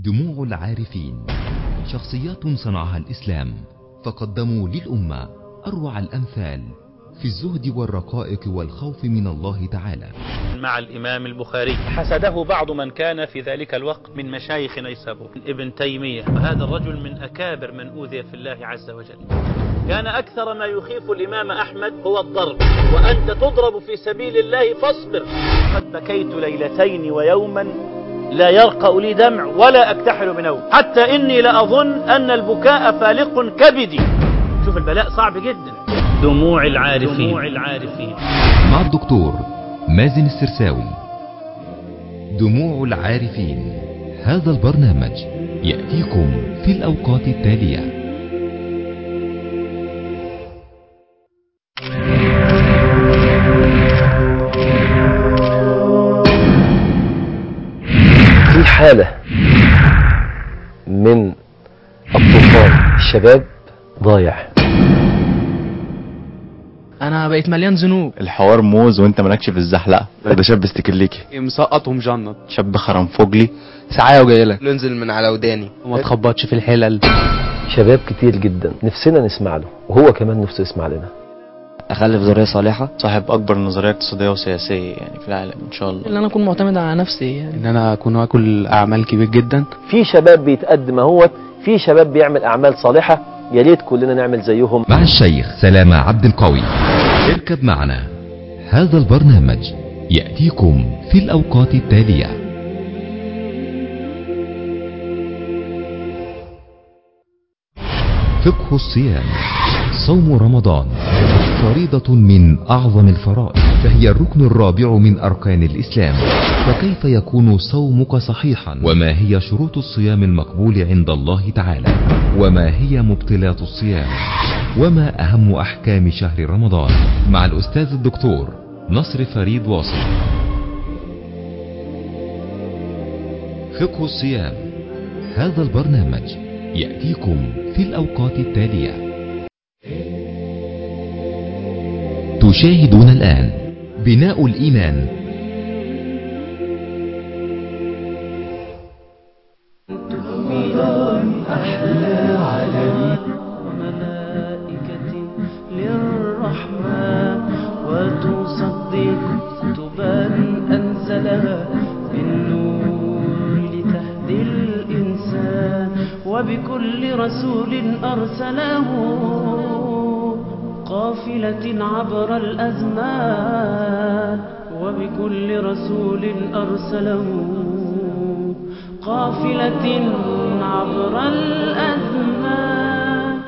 دموع العارفين شخصيات صنعها الإسلام فقدموا للأمة أروع الأمثال في الزهد والرقائق والخوف من الله تعالى مع الإمام البخاري حسده بعض من كان في ذلك الوقت من مشايخ نيسابور ابن تيمية وهذا الرجل من أكابر من أوذي في الله عز وجل كان أكثر ما يخيف الإمام أحمد هو الضرب وأنت تضرب في سبيل الله فاصبر قد بكيت ليلتين ويوما لا يرقى لي دمع ولا أكتحل بنوم حتى إني لأظن أن البكاء فالق كبدي شوف البلاء صعب جدا دموع العارفين دموع العارفين مع الدكتور مازن السرساوي دموع العارفين هذا البرنامج يأتيكم في الأوقات التالية في حالة من الطوفان الشباب ضايع انا بقيت مليان ذنوب الحوار موز وانت مالكش في الزحلقه ده شاب استكليكي مسقط ومجنط شاب خرنفجلي سعاية وجاي لك ننزل من على وداني وما تخبطش في الحلل شباب كتير جدا نفسنا نسمع له وهو كمان نفسه يسمع لنا اخلف ذريه صالحه صاحب اكبر نظريه اقتصاديه وسياسيه يعني في العالم ان شاء الله ان انا اكون معتمد على نفسي يعني. ان انا اكون واكل اعمال كبير جدا في شباب بيتقدم اهوت في شباب بيعمل أعمال صالحة يا ريت كلنا نعمل زيهم مع الشيخ سلامة عبد القوي اركب معنا هذا البرنامج يأتيكم في الأوقات التالية فقه الصيام صوم رمضان فريضة من أعظم الفرائض فهي الركن الرابع من أركان الإسلام فكيف يكون صومك صحيحا وما هي شروط الصيام المقبول عند الله تعالى وما هي مبطلات الصيام وما أهم أحكام شهر رمضان مع الأستاذ الدكتور نصر فريد واصل فقه الصيام هذا البرنامج يأتيكم في الأوقات التالية تشاهدون الآن بناء الإيمان وملائكة للرحمن وتصدق كتبا أنزلها بالنور لتهدي الإنسان وبكل رسول أرسله قافلة عبر الأزمان وبكل رسول أرسله قافلة عبر الأزمان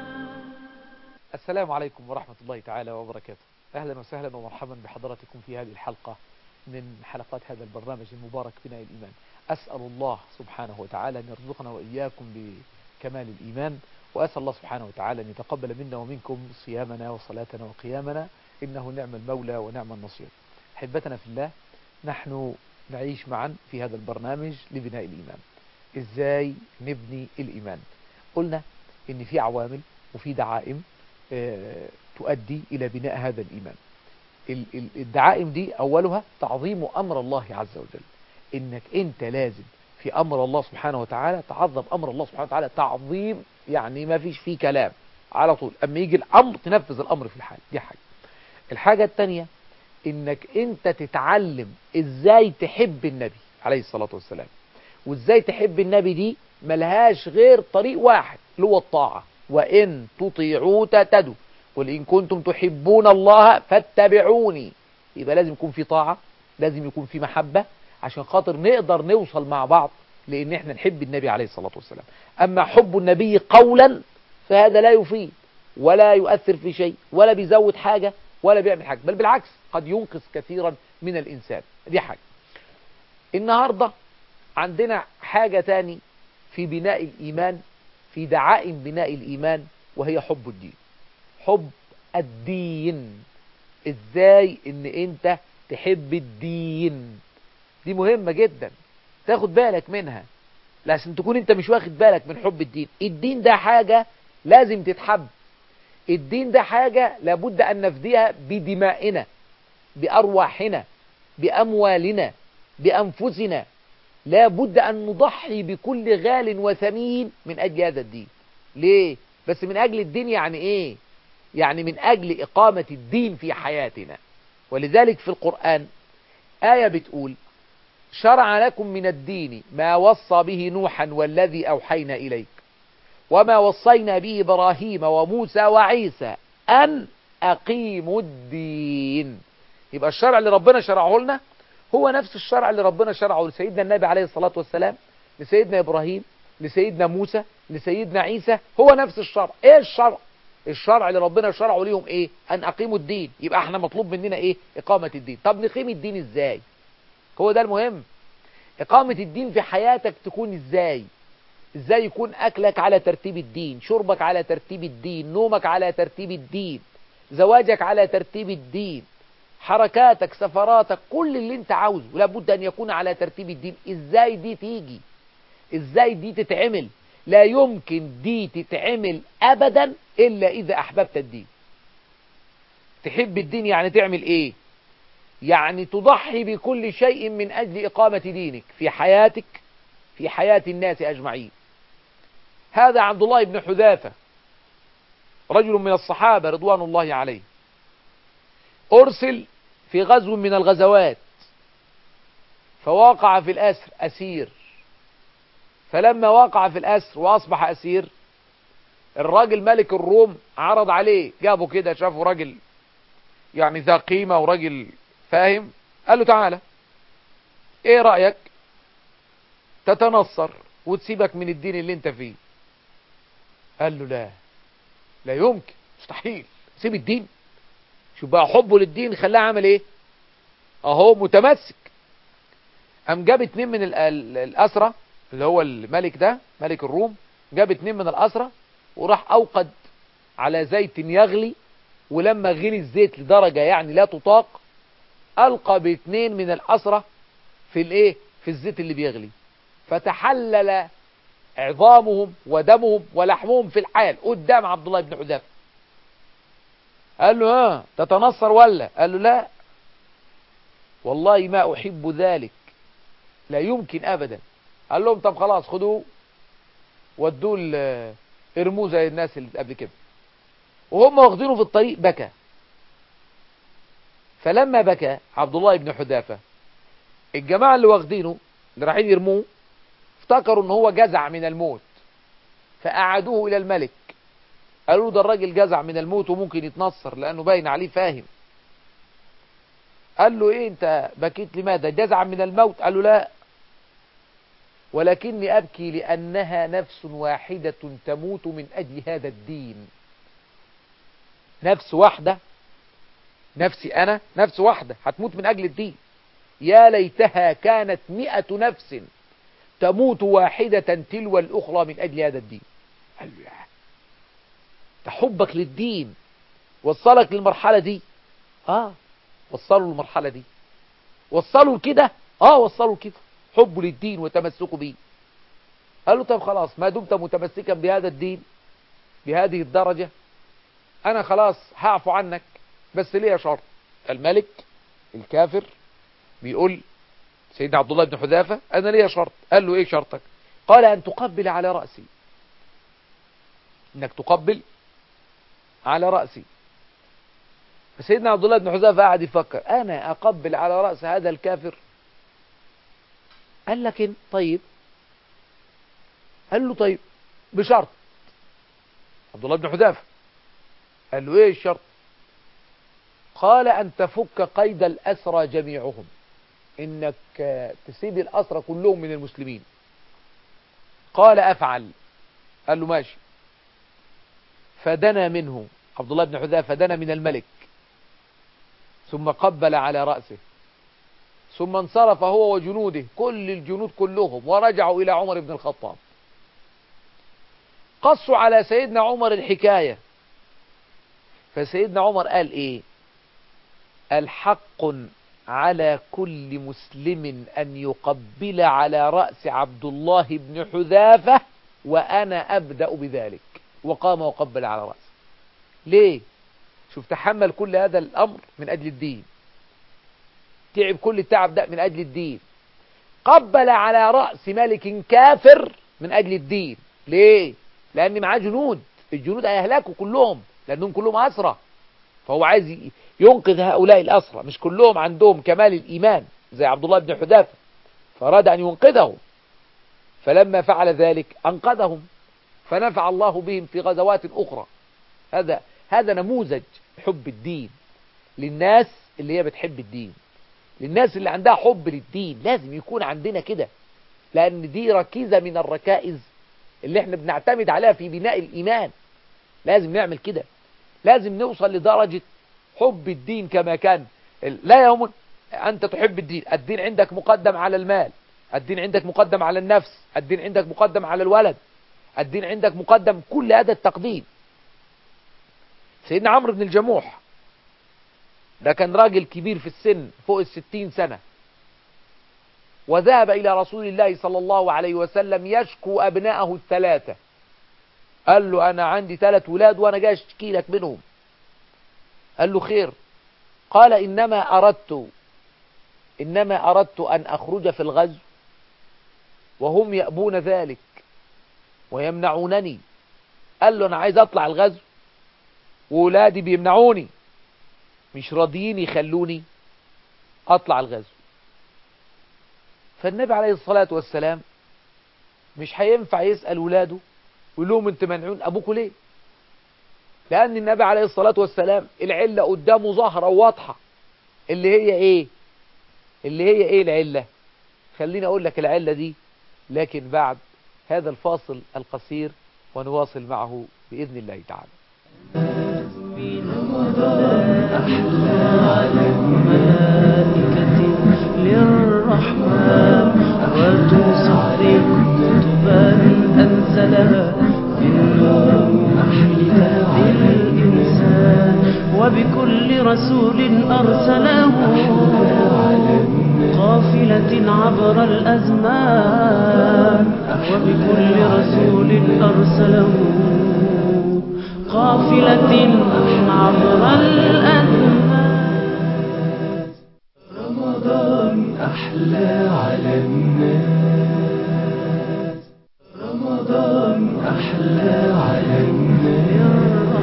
السلام عليكم ورحمة الله تعالى وبركاته أهلا وسهلا ومرحبا بحضراتكم في هذه الحلقة من حلقات هذا البرنامج المبارك بناء الإيمان أسأل الله سبحانه وتعالى أن يرزقنا وإياكم بكمال الإيمان وأسأل الله سبحانه وتعالى أن يتقبل منا ومنكم صيامنا وصلاتنا وقيامنا إنه نعم المولى ونعم النصير أحبتنا في الله نحن نعيش معا في هذا البرنامج لبناء الإيمان إزاي نبني الإيمان قلنا إن في عوامل وفي دعائم آه، تؤدي إلى بناء هذا الإيمان ال- ال- الدعائم دي أولها تعظيم أمر الله عز وجل إنك أنت لازم في أمر الله سبحانه وتعالى تعظم أمر الله سبحانه وتعالى تعظيم يعني ما فيش فيه كلام على طول أما يجي الأمر تنفذ الأمر في الحال دي حاجة الحاجة التانية إنك أنت تتعلم إزاي تحب النبي عليه الصلاة والسلام وإزاي تحب النبي دي ملهاش غير طريق واحد اللي هو الطاعة وإن تطيعوا تهتدوا قل إن كنتم تحبون الله فاتبعوني يبقى لازم يكون في طاعة لازم يكون في محبة عشان خاطر نقدر نوصل مع بعض لأن احنا نحب النبي عليه الصلاة والسلام أما حب النبي قولا فهذا لا يفيد ولا يؤثر في شيء ولا بيزود حاجة ولا بيعمل حاجة بل بالعكس قد ينقص كثيرا من الإنسان دي حاجة النهاردة عندنا حاجة تاني في بناء الإيمان في دعائم بناء الإيمان وهي حب الدين حب الدين ازاي ان انت تحب الدين دي مهمة جدا تاخد بالك منها لازم تكون انت مش واخد بالك من حب الدين الدين ده حاجة لازم تتحب الدين ده حاجة لابد ان نفديها بدمائنا بارواحنا باموالنا بانفسنا لا بد أن نضحي بكل غال وثمين من أجل هذا الدين ليه؟ بس من أجل الدين يعني إيه؟ يعني من أجل إقامة الدين في حياتنا ولذلك في القرآن آية بتقول شرع لكم من الدين ما وصى به نوحا والذي أوحينا إليك وما وصينا به إبراهيم وموسى وعيسى أن أقيموا الدين يبقى الشرع اللي ربنا شرعه لنا هو نفس الشرع اللي ربنا شرعه لسيدنا النبي عليه الصلاة والسلام لسيدنا إبراهيم لسيدنا موسى لسيدنا عيسى هو نفس الشرع ايه الشرع الشرع اللي ربنا شرعه ليهم ايه ان اقيموا الدين يبقى احنا مطلوب مننا ايه اقامة الدين طب نقيم الدين ازاي هو ده المهم اقامة الدين في حياتك تكون ازاي ازاي يكون اكلك على ترتيب الدين شربك على ترتيب الدين نومك على ترتيب الدين زواجك على ترتيب الدين حركاتك سفراتك كل اللي انت عاوزه لابد ان يكون على ترتيب الدين ازاي دي تيجي ازاي دي تتعمل لا يمكن دي تتعمل ابدا الا اذا احببت الدين تحب الدين يعني تعمل ايه يعني تضحي بكل شيء من اجل اقامة دينك في حياتك في حياة الناس اجمعين هذا عبد الله بن حذافة رجل من الصحابة رضوان الله عليه ارسل في غزو من الغزوات فوقع في الاسر اسير فلما وقع في الأسر وأصبح أسير الراجل ملك الروم عرض عليه جابه كده شافه راجل يعني ذا قيمة وراجل فاهم قال له تعالى ايه رأيك تتنصر وتسيبك من الدين اللي انت فيه قال له لا لا يمكن مستحيل سيب الدين شوف بقى حبه للدين خلاه عمل ايه اهو متمسك قام جاب اتنين من الأسرة اللي هو الملك ده ملك الروم جاب اتنين من الأسرة وراح أوقد على زيت يغلي ولما غلي الزيت لدرجة يعني لا تطاق ألقى باتنين من الأسرة في الايه في الزيت اللي بيغلي فتحلل عظامهم ودمهم ولحمهم في الحال قدام عبد الله بن حذافه قال له ها تتنصر ولا قال له لا والله ما أحب ذلك لا يمكن أبدا قال لهم طب خلاص خدوه ودوه ارموه زي الناس اللي قبل كده وهم واخدينه في الطريق بكى فلما بكى عبد الله بن حذافة الجماعة اللي واخدينه اللي رايحين يرموه افتكروا ان هو جزع من الموت فأعادوه الى الملك قالوا ده الراجل جزع من الموت وممكن يتنصر لانه باين عليه فاهم قال له ايه انت بكيت لماذا جزع من الموت قال له لا ولكني أبكي لأنها نفس واحدة تموت من أجل هذا الدين نفس واحدة نفسي أنا نفس واحدة هتموت من أجل الدين يا ليتها كانت مئة نفس تموت واحدة تلو الأخرى من أجل هذا الدين قال له يا تحبك للدين وصلك للمرحلة دي آه وصلوا المرحلة دي وصلوا كده آه وصلوا كده حبه للدين وتمسكه به قال له طب خلاص ما دمت متمسكا بهذا الدين بهذه الدرجة أنا خلاص هعفو عنك بس ليه شرط الملك الكافر بيقول سيدنا عبد الله بن حذافة أنا ليه شرط قال له إيه شرطك قال أن تقبل على رأسي إنك تقبل على رأسي فسيدنا عبد الله بن حذافة قاعد يفكر أنا أقبل على رأس هذا الكافر قال لك طيب قال له طيب بشرط عبد الله بن حذافة قال له ايه الشرط قال ان تفك قيد الاسرى جميعهم انك تسيب الاسرى كلهم من المسلمين قال افعل قال له ماشي فدنا منه عبد الله بن حذافة دنا من الملك ثم قبل على رأسه ثم انصرف هو وجنوده كل الجنود كلهم ورجعوا إلى عمر بن الخطاب قصوا على سيدنا عمر الحكاية فسيدنا عمر قال ايه الحق على كل مسلم أن يقبل على رأس عبد الله بن حذافة وأنا أبدأ بذلك وقام وقبل على رأسه ليه شوف تحمل كل هذا الأمر من أجل الدين تعب كل التعب ده من أجل الدين قبل على رأس ملك كافر من أجل الدين ليه؟ لأن معاه جنود الجنود هيهلكوا كلهم لأنهم كلهم أسرى فهو عايز ينقذ هؤلاء الأسرى مش كلهم عندهم كمال الإيمان زي عبد الله بن حذافة فأراد أن ينقذهم فلما فعل ذلك أنقذهم فنفع الله بهم في غزوات أخرى هذا هذا نموذج حب الدين للناس اللي هي بتحب الدين للناس اللي عندها حب للدين لازم يكون عندنا كده لأن دي ركيزة من الركائز اللي احنا بنعتمد عليها في بناء الإيمان لازم نعمل كده لازم نوصل لدرجة حب الدين كما كان لا يوم أنت تحب الدين الدين عندك مقدم على المال الدين عندك مقدم على النفس الدين عندك مقدم على الولد الدين عندك مقدم كل هذا التقديم سيدنا عمرو بن الجموح ده كان راجل كبير في السن فوق الستين سنة وذهب إلى رسول الله صلى الله عليه وسلم يشكو أبنائه الثلاثة قال له أنا عندي ثلاث ولاد وأنا جاي أشتكي لك منهم قال له خير قال إنما أردت إنما أردت أن أخرج في الغزو وهم يأبون ذلك ويمنعونني قال له أنا عايز أطلع الغزو وولادي بيمنعوني مش راضيين يخلوني أطلع الغزو فالنبي عليه الصلاة والسلام مش هينفع يسأل ولاده ويقول لهم انت منعون أبوكوا ليه لأن النبي عليه الصلاة والسلام العلة قدامه ظاهرة واضحة اللي هي ايه اللي هي ايه العلة خليني اقول لك العلة دي لكن بعد هذا الفاصل القصير ونواصل معه بإذن الله تعالى للرحمن وتصدق كتبا أنزلها بالنور لتهدي الإنسان وبكل رسول أرسله قافلة عبر الأزمان وبكل رسول أرسله قافلة عبر الأزمان رمضان أحلى على الناس رمضان أحلى على الناس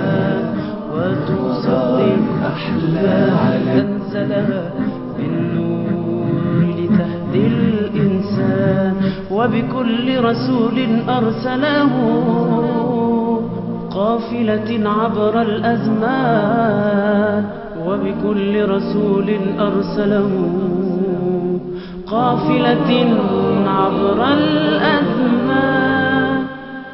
وتصدق أحلى على أنزلها بالنور لتهدي الإنسان وبكل رسول أرسله قافلة عبر الأزمان وبكل رسول أرسله قافلة عبر الأزمان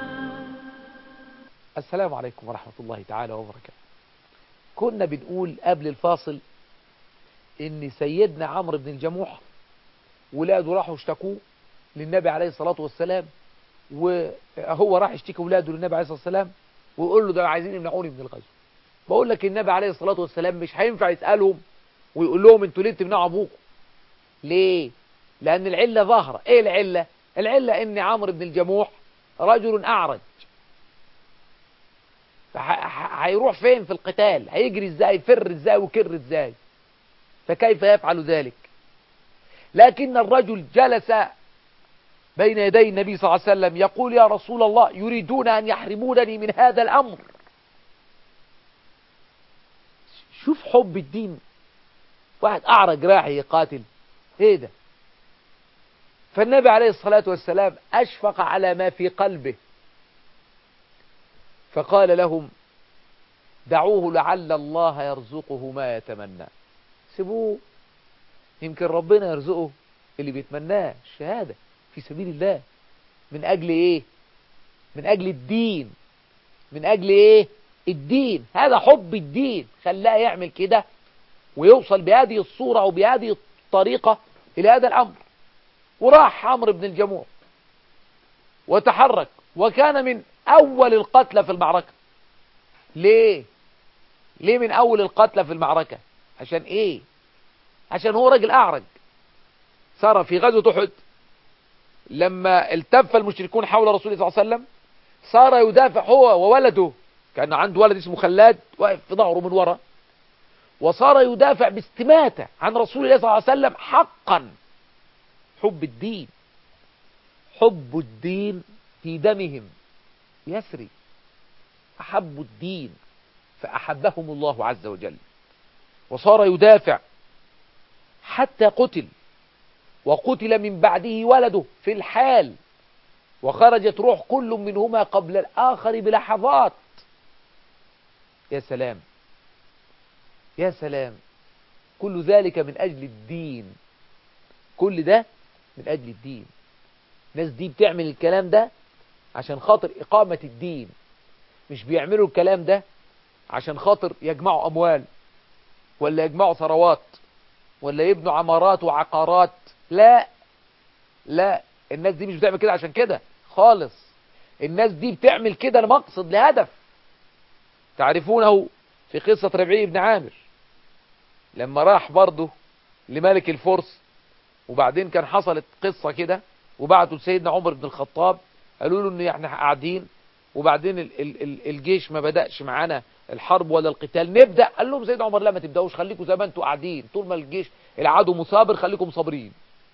السلام عليكم ورحمة الله تعالى وبركاته كنا بنقول قبل الفاصل ان سيدنا عمرو بن الجموح ولاده راحوا اشتكوه للنبي عليه الصلاة والسلام وهو راح يشتكي ولاده للنبي عليه الصلاة والسلام ويقول له ده عايزين يمنعوني من الغزو بقول لك النبي عليه الصلاة والسلام مش هينفع يسألهم ويقول لهم انتوا ليه بتمنعوا ابوكم ليه لان العلة ظاهرة ايه العلة العلة ان عمرو بن الجموح رجل اعرج هيروح فين في القتال هيجري ازاي يفر ازاي وكر ازاي فكيف يفعل ذلك لكن الرجل جلس بين يدي النبي صلى الله عليه وسلم يقول يا رسول الله يريدون أن يحرمونني من هذا الأمر شوف حب الدين واحد أعرج راعي يقاتل ايه ده فالنبي عليه الصلاة والسلام أشفق على ما في قلبه فقال لهم دعوه لعل الله يرزقه ما يتمنى سيبوه يمكن ربنا يرزقه اللي بيتمناه الشهادة في سبيل الله من أجل إيه من أجل الدين من أجل إيه الدين هذا حب الدين خلاه يعمل كده ويوصل بهذه الصورة وبهذه الطريقة إلى هذا الأمر وراح عمرو بن الجموع وتحرك وكان من أول القتلى في المعركة ليه ليه من أول القتلى في المعركة عشان إيه عشان هو راجل أعرج صار في غزوة أحد لما التف المشركون حول رسول الله صلى الله عليه وسلم صار يدافع هو وولده كان عنده ولد اسمه خلاد واقف في ظهره من ورا وصار يدافع باستماتة عن رسول الله صلى الله عليه وسلم حقا حب الدين حب الدين في دمهم يسري أحبوا الدين فأحبهم الله عز وجل وصار يدافع حتى قتل وقتل من بعده ولده في الحال وخرجت روح كل منهما قبل الآخر بلحظات يا سلام يا سلام كل ذلك من أجل الدين كل ده من أجل الدين الناس دي بتعمل الكلام ده عشان خاطر إقامة الدين مش بيعملوا الكلام ده عشان خاطر يجمعوا أموال ولا يجمعوا ثروات ولا يبنوا عمارات وعقارات لا لا الناس دي مش بتعمل كده عشان كده خالص الناس دي بتعمل كده لمقصد لهدف تعرفونه في قصة ربيعي بن عامر لما راح برضه لملك الفرس وبعدين كان حصلت قصة كده وبعتوا لسيدنا عمر بن الخطاب قالوا له ان احنا قاعدين وبعدين ال ال ال الجيش ما بدأش معانا الحرب ولا القتال نبدأ قال لهم سيدنا عمر لا ما تبدأوش خليكم زي ما انتوا قاعدين طول ما الجيش العدو مصابر خليكم صابرين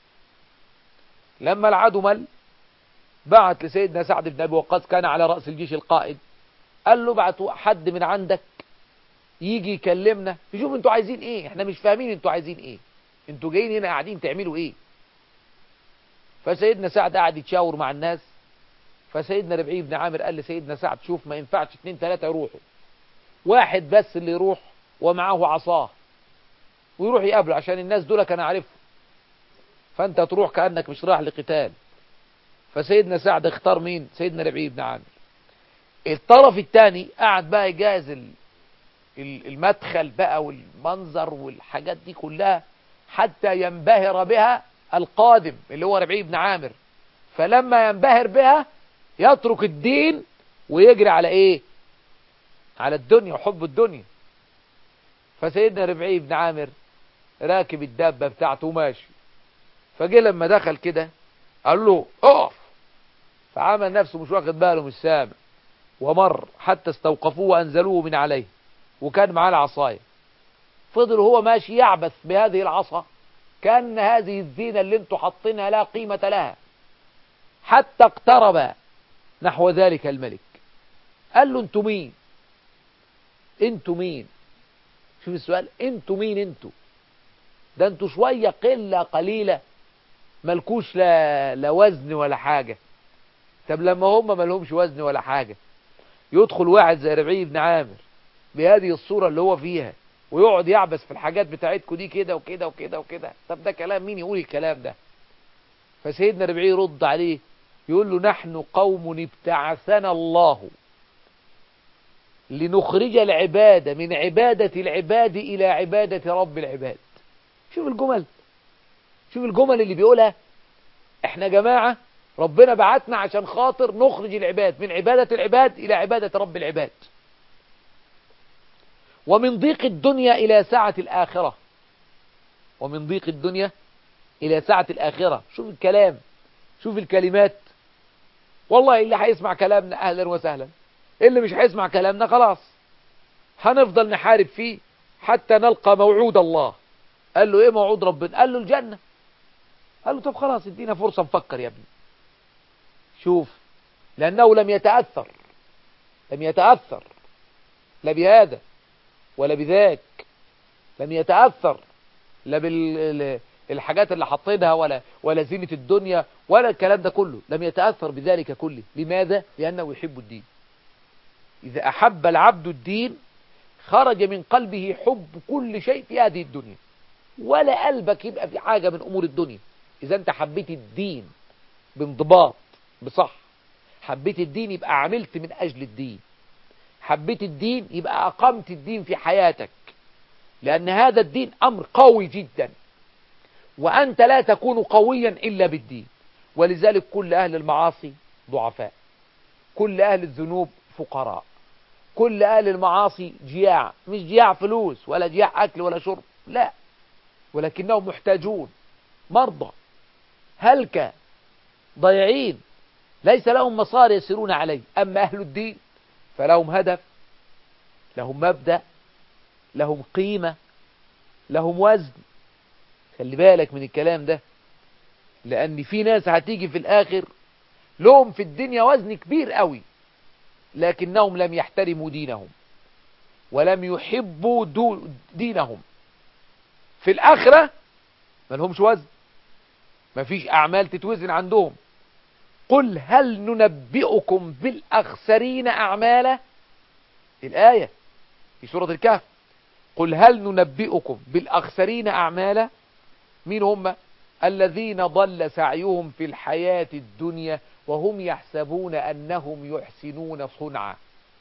لما العدو مل بعت لسيدنا سعد بن ابي وقاص كان على رأس الجيش القائد قال له بعتوا حد من عندك يجي يكلمنا يشوف انتوا عايزين ايه احنا مش فاهمين انتوا عايزين ايه انتوا جايين هنا قاعدين تعملوا ايه فسيدنا سعد قاعد يتشاور مع الناس فسيدنا ربعي بن عامر قال لسيدنا سعد شوف ما ينفعش اتنين تلاتة يروحوا واحد بس اللي يروح ومعاه عصاه ويروح يقابله عشان الناس دول كان عارفهم فانت تروح كأنك مش رايح لقتال فسيدنا سعد اختار مين سيدنا ربعي بن عامر الطرف الثاني قعد بقى يجهز ال- ال- المدخل بقى والمنظر والحاجات دي كلها حتى ينبهر بها القادم اللي هو ربعي بن عامر فلما ينبهر بها يترك الدين ويجري على ايه على الدنيا وحب الدنيا فسيدنا ربعي بن عامر راكب الدابة بتاعته وماشي فجه لما دخل كده قال له اقف فعمل نفسه مش واخد باله من السامع ومر حتى استوقفوه وأنزلوه من عليه وكان معاه العصاية فضل هو ماشي يعبث بهذه العصا كأن هذه الزينة اللي انتوا حاطينها لا قيمة لها حتى اقترب نحو ذلك الملك قال له انتوا مين انتوا مين شوف السؤال انتوا مين انتوا ده انتوا شوية قلة قليلة ملكوش لا, لا وزن ولا حاجة طب لما هم ملهمش وزن ولا حاجة يدخل واحد زي ربعي بن عامر بهذه الصورة اللي هو فيها ويقعد يعبس في الحاجات بتاعتكم دي كده وكده وكده وكده طب ده كلام مين يقول الكلام ده فسيدنا ربعي يرد عليه يقول له نحن قوم ابتعثنا الله لنخرج العبادة من عبادة العباد إلى عبادة رب العباد شوف الجمل شوف الجمل اللي بيقولها احنا جماعة ربنا بعتنا عشان خاطر نخرج العباد من عبادة العباد إلى عبادة رب العباد ومن ضيق الدنيا إلى سعة الآخرة ومن ضيق الدنيا إلى سعة الآخرة شوف الكلام شوف الكلمات والله اللي هيسمع كلامنا أهلا وسهلا اللي مش هيسمع كلامنا خلاص هنفضل نحارب فيه حتى نلقى موعود الله قال له ايه موعود ربنا قال له الجنة قال له طب خلاص ادينا فرصة نفكر يا ابني شوف لأنه لم يتأثر لم يتأثر لا بهذا ولا بذاك لم يتأثر لا بالحاجات اللي حاطينها ولا ولا زينة الدنيا ولا الكلام ده كله لم يتأثر بذلك كله لماذا؟ لأنه يحب الدين إذا أحب العبد الدين خرج من قلبه حب كل شيء في هذه الدنيا ولا قلبك يبقى في حاجة من أمور الدنيا إذا أنت حبيت الدين بانضباط بصح حبيت الدين يبقى عملت من أجل الدين حبيت الدين يبقى أقمت الدين في حياتك لأن هذا الدين أمر قوي جدا وأنت لا تكون قويا إلا بالدين ولذلك كل أهل المعاصي ضعفاء كل أهل الذنوب فقراء كل أهل المعاصي جياع مش جياع فلوس ولا جياع أكل ولا شرب لا ولكنهم محتاجون مرضى هلك ضيعين ليس لهم مسار يسيرون عليه أما أهل الدين فلهم هدف لهم مبدأ لهم قيمة لهم وزن خلي بالك من الكلام ده لان في ناس هتيجي في الاخر لهم في الدنيا وزن كبير قوي لكنهم لم يحترموا دينهم ولم يحبوا دو دينهم في الآخرة ما لهمش وزن ما فيش أعمال تتوزن عندهم قل هل ننبئكم بالأخسرين أعمالا الآية في سورة الكهف قل هل ننبئكم بالأخسرين أعمالا مين هم الذين ضل سعيهم في الحياة الدنيا وهم يحسبون أنهم يحسنون صنعا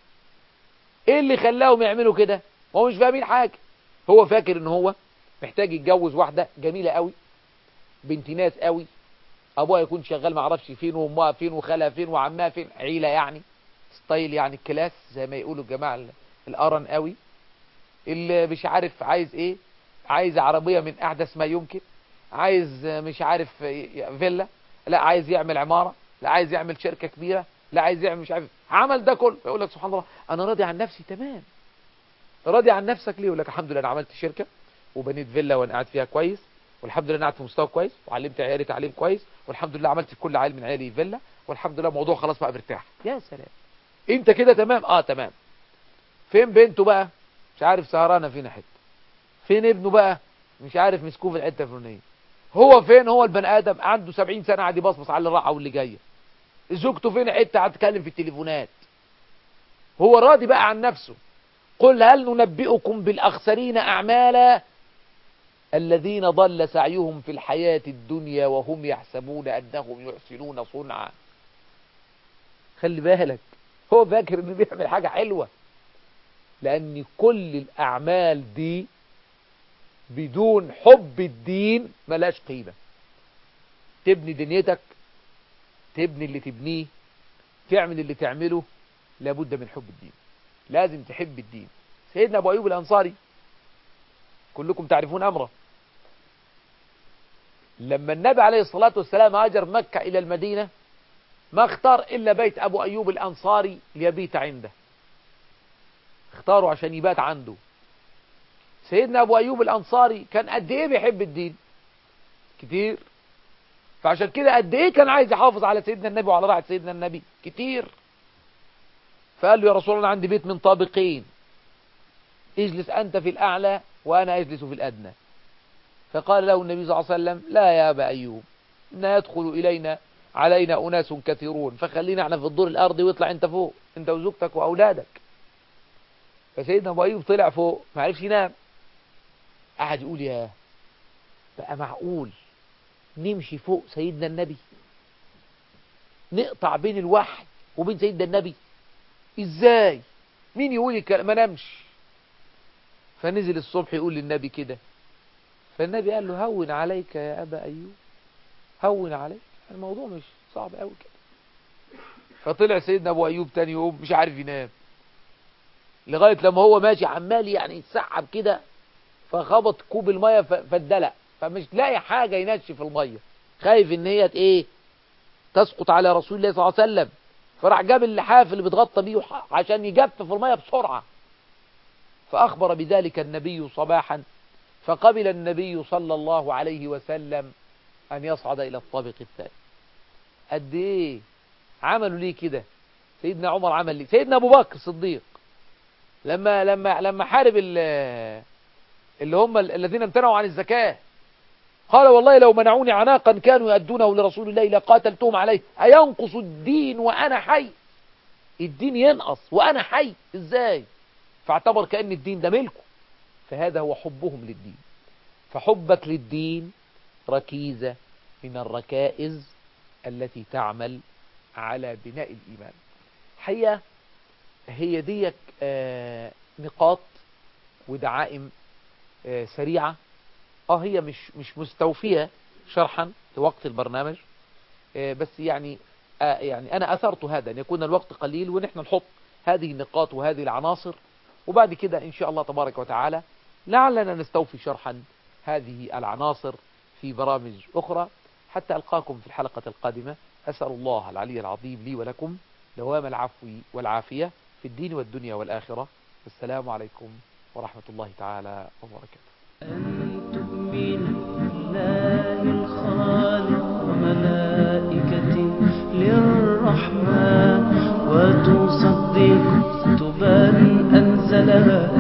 ايه اللي خلاهم يعملوا كده هو مش فاهمين حاجة هو فاكر ان هو محتاج يتجوز واحدة جميلة قوي بنت ناس قوي ابوها يكون شغال ما اعرفش فين وامها فين وخالها فين وعمها فين عيلة يعني ستايل يعني الكلاس زي ما يقولوا الجماعة ال- القرن قوي اللي مش عارف عايز ايه عايز عربية من احدث ما يمكن عايز مش عارف فيلا لا عايز يعمل عمارة لا عايز يعمل شركة كبيرة لا عايز يعمل مش عارف عمل ده كله يقول لك سبحان الله انا راضي عن نفسي تمام راضي عن نفسك ليه يقول لك الحمد لله انا عملت شركة وبنيت فيلا وانا قاعد فيها كويس والحمد لله انا قاعد في مستوى كويس وعلمت عيالي تعليم كويس والحمد لله عملت في كل عيل من عيالي فيلا والحمد لله الموضوع خلاص بقى مرتاح يا سلام انت كده تمام اه تمام فين بنته بقى مش عارف سهرانه فين حته فين ابنه بقى مش عارف مسكوه في الحته الفلانيه هو فين هو البني ادم عنده 70 سنه قاعد يبصبص على اللي راحه واللي جايه زوجته فين حته قاعد تتكلم في التليفونات هو راضي بقى عن نفسه قل هل ننبئكم بالاخسرين اعمالا الذين ضل سعيهم في الحياة الدنيا وهم يحسبون أنهم يحسنون صنعا خلي بالك هو فاكر انه بيعمل حاجة حلوة لأن كل الأعمال دي بدون حب الدين ملاش قيمة تبني دنيتك تبني اللي تبنيه تعمل اللي تعمله لابد من حب الدين لازم تحب الدين سيدنا أبو أيوب الأنصاري كلكم تعرفون أمره لما النبي عليه الصلاة والسلام هاجر مكة إلى المدينة ما اختار إلا بيت أبو أيوب الأنصاري ليبيت عنده اختاروا عشان يبات عنده سيدنا أبو أيوب الأنصاري كان قد إيه بيحب الدين كتير فعشان كده قد إيه كان عايز يحافظ على سيدنا النبي وعلى راحة سيدنا النبي كتير فقال له يا رسول الله عندي بيت من طابقين اجلس أنت في الأعلى وأنا أجلس في الأدنى فقال له النبي صلى الله عليه وسلم لا يا أبا أيوب إن يدخل إلينا علينا أناس كثيرون فخلينا احنا في الدور الأرضي واطلع أنت فوق أنت وزوجتك وأولادك فسيدنا أبو أيوب طلع فوق ما عرفش ينام قعد يقول يا بقى معقول نمشي فوق سيدنا النبي نقطع بين الوحي وبين سيدنا النبي ازاي مين يقول الكلام ما نمش فنزل الصبح يقول للنبي كده فالنبي قال له هون عليك يا أبا أيوب هون عليك الموضوع مش صعب قوي كده فطلع سيدنا أبو أيوب تاني يوم مش عارف ينام لغاية لما هو ماشي عمال يعني يتسحب كده فخبط كوب المية ف- فاتدلق فمش لاقي حاجة ينشف المية خايف ان هي ت- ايه تسقط على رسول الله صلى الله عليه وسلم فراح جاب اللحاف اللي بتغطى بيه وح- عشان يجفف المية بسرعة فأخبر بذلك النبي صباحا فقبل النبي صلى الله عليه وسلم أن يصعد إلى الطابق الثاني قد إيه عملوا ليه كده سيدنا عمر عمل ليه سيدنا أبو بكر الصديق لما لما لما حارب ال- اللي هم ال- الذين امتنعوا عن الزكاة قال والله لو منعوني عناقا كانوا يؤدونه لرسول الله لقاتلتهم عليه أينقص الدين وأنا حي الدين ينقص وأنا حي إزاي فاعتبر كأن الدين ده ملكه فهذا هو حبهم للدين فحبك للدين ركيزة من الركائز التي تعمل على بناء الإيمان حقيقة هي ديك آه، نقاط ودعائم آه، سريعة اه هي مش مش مستوفية شرحا لوقت البرنامج آه، بس يعني آه، يعني انا اثرت هذا ان يكون الوقت قليل ونحن نحط هذه النقاط وهذه العناصر وبعد كده ان شاء الله تبارك وتعالى لعلنا نستوفي شرحا هذه العناصر في برامج اخرى حتى القاكم في الحلقة القادمة اسأل الله العلي العظيم لي ولكم دوام العفو والعافية في الدين والدنيا والآخرة السلام عليكم ورحمة الله تعالى وبركاته أن تؤمن بالله الخالق الرحمن وتصدق كتبا أنزلها